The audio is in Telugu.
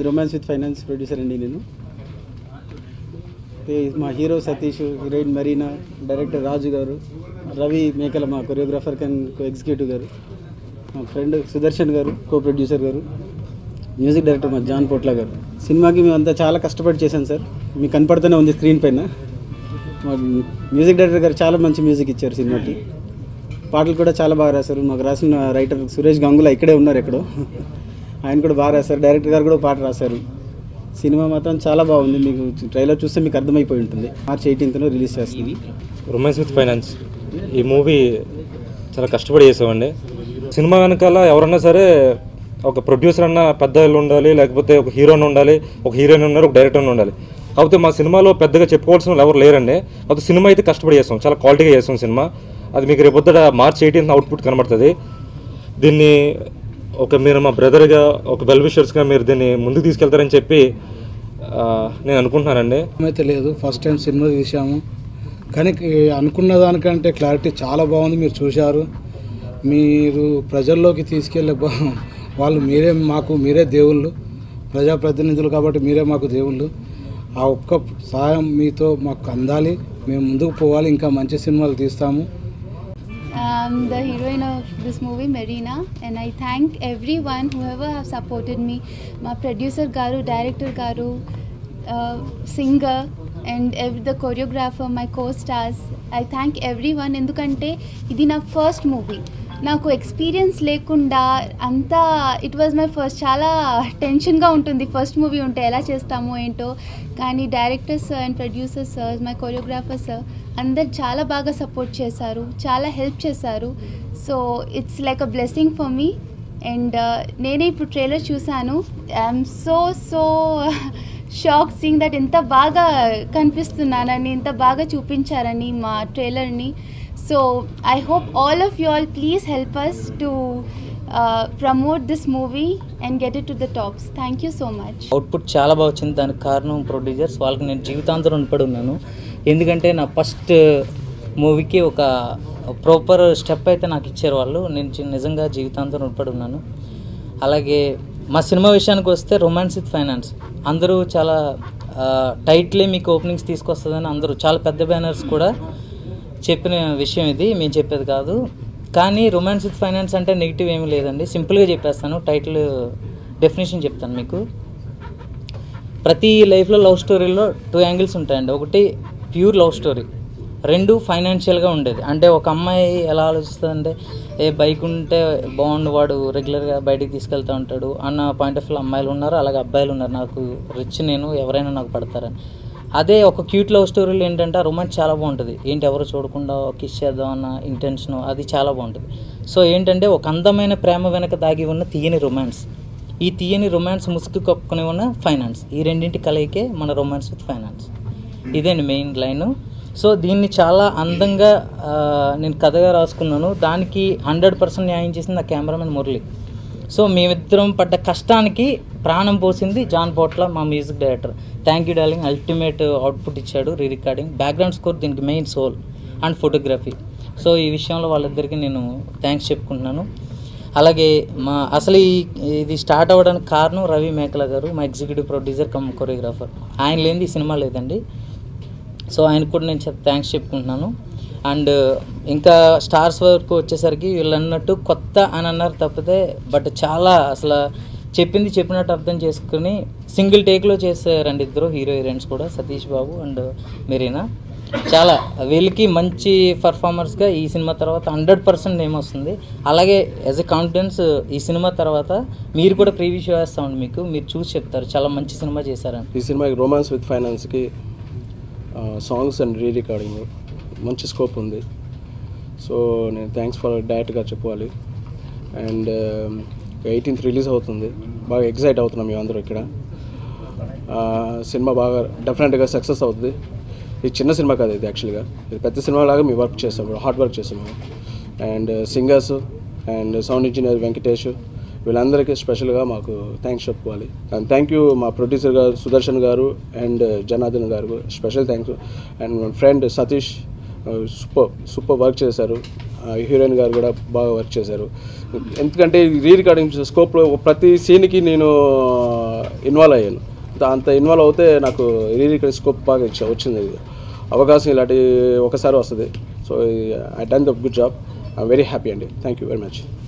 రొమాన్స్ విత్ ఫైనాన్స్ ప్రొడ్యూసర్ అండి నేను అయితే మా hero Satish heroine Marina director Raju గారు రవి మేకల మా కొరియోగ్రాఫర్ కన్ ఎగ్జిక్యూటివ్ గారు మా ఫ్రెండ్ సుదర్శన్ గారు కో ప్రొడ్యూసర్ గారు మ్యూజిక్ డైరెక్టర్ మా జాన్ పోట్ల గారు సినిమాకి మేమంతా చాలా కష్టపడి చేశాం సార్ మీకు కనపడుతూనే ఉంది స్క్రీన్ పైన మా మ్యూజిక్ డైరెక్టర్ గారు చాలా మంచి మ్యూజిక్ ఇచ్చారు సినిమాకి పాటలు కూడా చాలా బాగా రాశారు మాకు రాసిన రైటర్ సురేష్ గంగుల ఇక్కడే ఉన్నారు ఎక్కడో ఆయన కూడా బాగా రాశారు డైరెక్టర్ గారు కూడా పాట రాశారు సినిమా మాత్రం చాలా బాగుంది మీకు ట్రైలర్ చూస్తే మీకు అర్థమైపోయి ఉంటుంది మార్చ్ ఎయిటీన్త్లో రిలీజ్ చేస్తుంది రొమాన్స్ విత్ ఫైనాన్స్ ఈ మూవీ చాలా కష్టపడి చేసామండి సినిమా వెనకాల ఎవరన్నా సరే ఒక ప్రొడ్యూసర్ అన్న పెద్ద వాళ్ళు ఉండాలి లేకపోతే ఒక హీరోని ఉండాలి ఒక హీరోయిన్ ఉన్నారు ఒక డైరెక్టర్ ఉండాలి కాకపోతే మా సినిమాలో పెద్దగా చెప్పుకోవాల్సిన వాళ్ళు ఎవరు లేరండి కాకపోతే సినిమా అయితే కష్టపడి చేస్తాం చాలా క్వాలిటీగా చేస్తాం సినిమా అది మీకు రేపొద్దుట మార్చ్ ఎయిటీన్త్ అవుట్పుట్ కనబడుతుంది దీన్ని ఒక మీరు మా బ్రదర్గా ఒక వెల్ విషర్స్గా మీరు దీన్ని ముందుకు తీసుకెళ్తారని చెప్పి ఆ, నేను అనుకుంటున్నానండి అయితే లేదు ఫస్ట్ టైం సినిమా తీసాము కానీ అనుకున్న దానికంటే క్లారిటీ చాలా బాగుంది మీరు చూశారు మీరు ప్రజల్లోకి తీసుకెళ్ళే బా- వాళ్ళు మీరే మాకు మీరే దేవుళ్ళు ప్రజాప్రతినిధులు కాబట్టి మీరే మాకు దేవుళ్ళు ఆ ఒక్క సహాయం మీతో మాకు అందాలి మేము ముందుకు పోవాలి ఇంకా మంచి సినిమాలు తీస్తాము I'm the heroine of this movie, Marina, and I thank everyone whoever have supported me. My producer Garu, director Garu, uh, singer, and ev- the choreographer, my co-stars. I thank everyone ఎందుకంటే ఇది నా ఫస్ట్ మూవీ నాకు ఎక్స్పీరియన్స్ లేకుండా అంతా ఇట్ వాజ్ మై ఫస్ట్ చాలా టెన్షన్గా ఉంటుంది ఫస్ట్ మూవీ ఉంటే ఎలా చేస్తామో ఏంటో కానీ directors and producers sir my choreographer sir అందరు చాలా బాగా సపోర్ట్ చేశారు చాలా హెల్ప్ చేశారు so it's like a blessing for me and నేనే ఇప్పుడు ట్రైలర్ చూశాను I'm so so shock seeing that ఎంత బాగా కనిపిస్తున్నానని ఇంత బాగా చూపించారని మా ట్రైలర్ని so I hope all of you all please help us to promote this movie and get it to the tops thank you so much output చాలా బాగా వచ్చింది దానికి కారణం ప్రొడ్యూసర్స్ వాళ్ళకి నేను జీవితాంతం రుణపడి ఉన్నాను ఎందుకంటే నా ఫస్ట్ మూవీకి ఒక ప్రాపర్ స్టెప్ అయితే నాకు ఇచ్చారు వాళ్ళు నేను చి- నిజంగా జీవితాంతం రుణపడి ఉన్నాను అలాగే మా సినిమా విషయానికి వస్తే రొమాన్స్ విత్ ఫైనాన్స్ అందరూ చాలా టైట్లీ మీకు ఓపెనింగ్స్ తీసుకొస్తుందని అందరూ చాలా పెద్ద బ్యానర్స్ కూడా చెప్పిన విషయం ఇది మేము చెప్పేది కాదు కానీ రొమాన్స్ విత్ ఫైనాన్స్ అంటే నెగిటివ్ ఏమీ లేదండి సింపుల్గా చెప్పేస్తాను టైటిల్ డెఫినేషన్ చెప్తాను మీకు ప్రతి లైఫ్లో లవ్ స్టోరీలో టూ యాంగిల్స్ ఉంటాయండి ఒకటి ప్యూర్ లవ్ స్టోరీ రెండు ఫైనాన్షియల్గా ఉండేది అంటే ఒక అమ్మాయి ఎలా ఆలోచిస్తుందంటే ఏ బైక్ ఉంటే బాగుండు వాడు రెగ్యులర్గా బయటికి తీసుకెళ్తూ ఉంటాడు అన్న పాయింట్ ఆఫ్ వ్యూ అమ్మాయిలు ఉన్నారు అలాగే అబ్బాయిలు ఉన్నారు నాకు రిచ్ నేను ఎవరైనా నాకు పడతారని అదే ఒక క్యూట్ లవ్ స్టోరీలో ఏంటంటే ఆ రొమాన్స్ చాలా బాగుంటుంది ఏంటి ఎవరు చూడకుండా కిస్ చేద్దాం అన్న ఇంటెన్షన్ అది చాలా బాగుంటుంది సో ఏంటంటే ఒక అందమైన ప్రేమ వెనక దాగి ఉన్న తీయని రొమాన్స్ ఈ తీయని రొమాన్స్ ముసుగు కప్పుకొని ఉన్న ఫైనాన్స్ ఈ రెండింటి కలయికే మన రొమాన్స్ విత్ ఫైనాన్స్ ఇదేండి మెయిన్ లైన్ సో దీన్ని చాలా అందంగా ఆ, నేను కథగా రాసుకున్నాను దానికి హండ్రెడ్ పర్సెంట్ న్యాయం చేసింది నా కెమెరామెన్ మురళి సో మేమిద్దరం పడ్డ కష్టానికి ప్రాణం పోసింది జాన్ పోట్ల మా music director thank you darling ultimate output ఇచ్చాడు రీ రికార్డింగ్ బ్యాక్గ్రౌండ్ స్కోర్ దీనికి main soul and photography so ఈ విషయంలో వాళ్ళిద్దరికీ నేను థ్యాంక్స్ చెప్పుకుంటున్నాను అలాగే మా అసలు ఈ ఇది స్టార్ట్ అవ్వడానికి కారణం రవి మేకల గారు మా ఎగ్జిక్యూటివ్ ప్రొడ్యూసర్ కమ్ కొరియోగ్రాఫర్ ఆయన లేనిది ఈ సినిమా లేదండి సో ఆయనకు కూడా నేను థ్యాంక్స్ చెప్పుకుంటున్నాను అండ్ ఇంకా స్టార్స్ వరకు వచ్చేసరికి వీళ్ళు అన్నట్టు కొత్త అని అన్నారు తప్పితే బట్ చాలా అసలు చెప్పింది చెప్పినట్టు అర్థం చేసుకుని సింగిల్ టేక్లో చేశారండి ఇద్దరు హీరో హీరోయిన్స్ కూడా సతీష్ బాబు అండ్ మెరీనా చాలా వీళ్ళకి మంచి పర్ఫార్మర్స్గా ఈ సినిమా తర్వాత హండ్రెడ్ పర్సెంట్ నేమ్ వస్తుంది అలాగే యాజ్ ఎ కాన్ఫిడెన్స్ ఈ సినిమా తర్వాత మీరు కూడా ప్రీవ్యూ షో వేస్తామండి మీకు మీరు చూసి చెప్తారు చాలా మంచి సినిమా చేశారని ఈ సినిమాకి రొమాన్స్ విత్ ఫైనాన్స్కి సాంగ్స్ అండ్ రీ రికార్డింగ్ మంచి స్కోప్ ఉంది సో నేను థ్యాంక్స్ ఫర్ డైరెక్ట్గా చెప్పుకోవాలి అండ్ ఎయిటీన్త్ రిలీజ్ అవుతుంది బాగా ఎగ్జైట్ అవుతున్నాం మేమందరం ఇక్కడ ఆ, సినిమా బాగా డెఫినెట్గా సక్సెస్ అవుతుంది ఇది చిన్న సినిమా కాదు ఇది యాక్చువల్గా ఇది పెద్ద సినిమా లాగా మేము వర్క్ చేస్తాం హార్డ్ వర్క్ చేస్తాం మేము and singers and sound engineer Venkatesh వీళ్ళందరికీ స్పెషల్గా మాకు థ్యాంక్స్ చెప్పుకోవాలి అండ్ థ్యాంక్ యూ మా ప్రొడ్యూసర్ గారు సుదర్శన్ గారు అండ్ జనార్దన్ గారు స్పెషల్ థ్యాంక్స్ అండ్ మా friend Satish super super work చేశారు హీరోయిన్ గారు కూడా బాగా వర్క్ చేశారు ఎందుకంటే రీ రికార్డింగ్ స్కోప్లో ప్రతి సీన్కి నేను ఇన్వాల్వ్ అయ్యాను అంత- అంత ఇన్వాల్వ్ అవుతే నాకు రీ రికార్డింగ్ స్కోప్ బాగా ఇచ్చా వచ్చింది ఇది అవకాశం ఇలాంటి ఒకసారి వస్తుంది so I done the good job I very happy అండి థ్యాంక్ యూ వెరీ మచ్